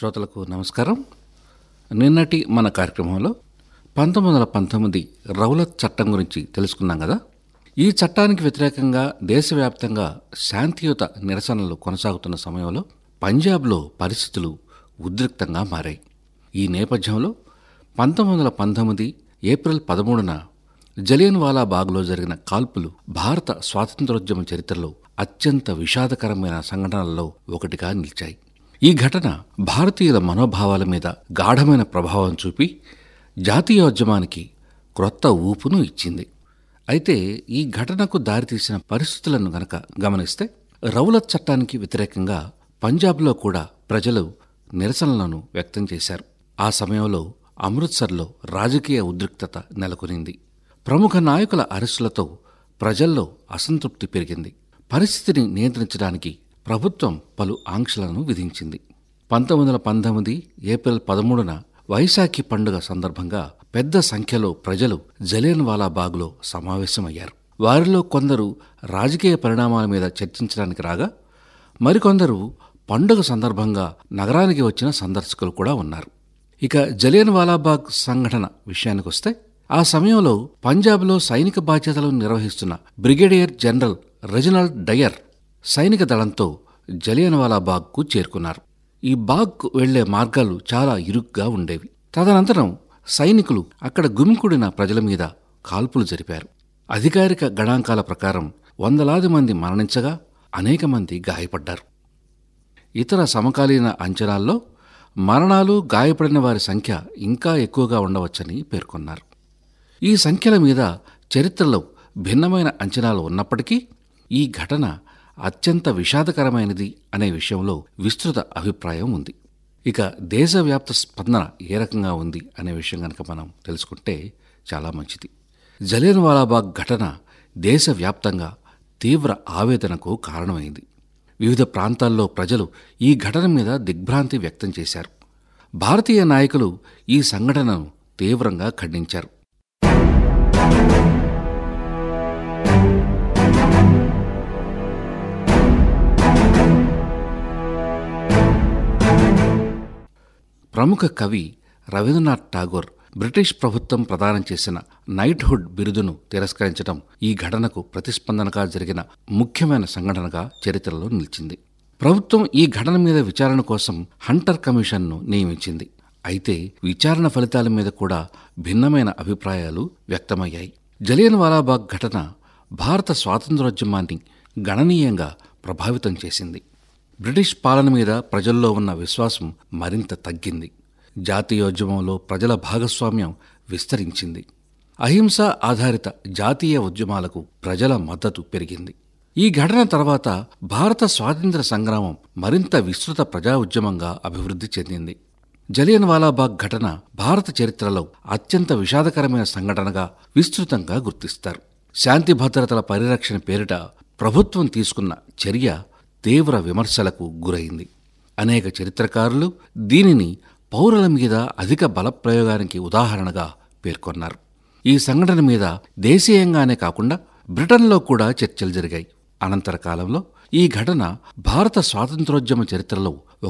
శ్రోతలకు నమస్కారం నిన్నటి మన కార్యక్రమంలో పంతొమ్మిది వందల పంతొమ్మిది రౌలత్ చట్టం గురించి తెలుసుకున్నాం కదా ఈ చట్టానికి వ్యతిరేకంగా దేశవ్యాప్తంగా శాంతియుత నిరసనలు కొనసాగుతున్న సమయంలో పంజాబ్లో పరిస్థితులు ఉద్రిక్తంగా మారాయి ఈ నేపథ్యంలో పంతొమ్మిది వందల పంతొమ్మిది ఏప్రిల్ పదమూడున జలియన్ వాలా బాగ్లో జరిగిన కాల్పులు భారత స్వాతంత్రోద్యమ చరిత్రలో అత్యంత విషాదకరమైన సంఘటనలలో ఒకటిగా నిలిచాయి ఈ ఘటన భారతీయుల మనోభావాల మీద గాఢమైన ప్రభావం చూపి జాతీయోద్యమానికి క్రొత్త ఊపును ఇచ్చింది అయితే ఈ ఘటనకు దారితీసిన పరిస్థితులను గనక గమనిస్తే రౌలత్ చట్టానికి వ్యతిరేకంగా పంజాబ్లో కూడా ప్రజలు నిరసనలను వ్యక్తం చేశారు ఆ సమయంలో అమృత్సర్లో రాజకీయ ఉద్రిక్తత నెలకొనింది ప్రముఖ నాయకుల అరెస్టులతో ప్రజల్లో అసంతృప్తి పెరిగింది పరిస్థితిని నియంత్రించడానికి ప్రభుత్వం పలు ఆంక్షలను విధించింది పంతొమ్మిది వందల పంతొమ్మిది ఏప్రిల్ పదమూడున వైశాఖి పండుగ సందర్భంగా పెద్ద సంఖ్యలో ప్రజలు జలియన్వాలా బాగ్లో సమావేశమయ్యారు వారిలో కొందరు రాజకీయ పరిణామాల మీద చర్చించడానికి రాగా మరికొందరు పండుగ సందర్భంగా నగరానికి వచ్చిన సందర్శకులు కూడా ఉన్నారు ఇక జలియన్ వాలాబాగ్ సంఘటన విషయానికొస్తే ఆ సమయంలో పంజాబ్లో సైనిక బాధ్యతలను నిర్వహిస్తున్న బ్రిగేడియర్ జనరల్ రెజినల్డ్ డయర్ సైనిక దళంతో జలియన్ వాలాబాగ్కు చేరుకున్నారు ఈ బాగ్కు వెళ్లే మార్గాలు చాలా ఇరుగ్గా ఉండేవి తదనంతరం సైనికులు అక్కడ గుమికూడిన ప్రజల మీద కాల్పులు జరిపారు అధికారిక గణాంకాల ప్రకారం వందలాది మంది మరణించగా అనేక మంది గాయపడ్డారు ఇతర సమకాలీన అంచనాల్లో మరణాలు గాయపడిన వారి సంఖ్య ఇంకా ఎక్కువగా ఉండవచ్చని పేర్కొన్నారు ఈ సంఖ్యల మీద చరిత్రలో భిన్నమైన అంచనాలు ఉన్నప్పటికీ ఈ ఘటన అత్యంత విషాదకరమైనది అనే విషయంలో విస్తృత అభిప్రాయం ఉంది ఇక దేశవ్యాప్త స్పందన ఏ రకంగా ఉంది అనే విషయం కనుక మనం తెలుసుకుంటే చాలా మంచిది జలియన్ వాలాబాగ్ ఘటన దేశవ్యాప్తంగా తీవ్ర ఆవేదనకు కారణమైంది వివిధ ప్రాంతాల్లో ప్రజలు ఈ ఘటన మీద దిగ్భ్రాంతి వ్యక్తం చేశారు భారతీయ నాయకులు ఈ సంఘటనను తీవ్రంగా ఖండించారు ప్రముఖ కవి రవీంద్రనాథ్ ఠాగూర్ బ్రిటిష్ ప్రభుత్వం ప్రదానం చేసిన నైట్హుడ్ బిరుదును తిరస్కరించడం ఈ ఘటనకు ప్రతిస్పందనగా జరిగిన ముఖ్యమైన సంఘటనగా చరిత్రలో నిలిచింది ప్రభుత్వం ఈ ఘటన మీద విచారణ కోసం హంటర్ కమిషన్ను నియమించింది అయితే విచారణ ఫలితాల మీద కూడా భిన్నమైన అభిప్రాయాలు వ్యక్తమయ్యాయి జలియన్ వాలాబాగ్ ఘటన భారత స్వాతంత్రోద్యమాన్ని గణనీయంగా ప్రభావితం చేసింది బ్రిటిష్ పాలన మీద ప్రజల్లో ఉన్న విశ్వాసం మరింత తగ్గింది జాతీయోద్యమంలో ప్రజల భాగస్వామ్యం విస్తరించింది అహింస ఆధారిత జాతీయ ఉద్యమాలకు ప్రజల మద్దతు పెరిగింది ఈ ఘటన తర్వాత భారత స్వాతంత్ర సంగ్రామం మరింత విస్తృత ప్రజా ఉద్యమంగా అభివృద్ధి చెందింది జలియన్ వాలాబాగ్ ఘటన భారత చరిత్రలో అత్యంత విషాదకరమైన సంఘటనగా విస్తృతంగా గుర్తిస్తారు శాంతి భద్రతల పరిరక్షణ పేరిట ప్రభుత్వం తీసుకున్న చర్య తీవ్ర విమర్శలకు గురైంది అనేక చరిత్రకారులు దీనిని పౌరుల మీద అధిక బలప్రయోగానికి ఉదాహరణగా పేర్కొన్నారు ఈ సంఘటన మీద దేశీయంగానే కాకుండా బ్రిటన్లో కూడా చర్చలు జరిగాయి అనంతర కాలంలో ఈ ఘటన భారత స్వాతంత్రోద్యమ చరిత్రలో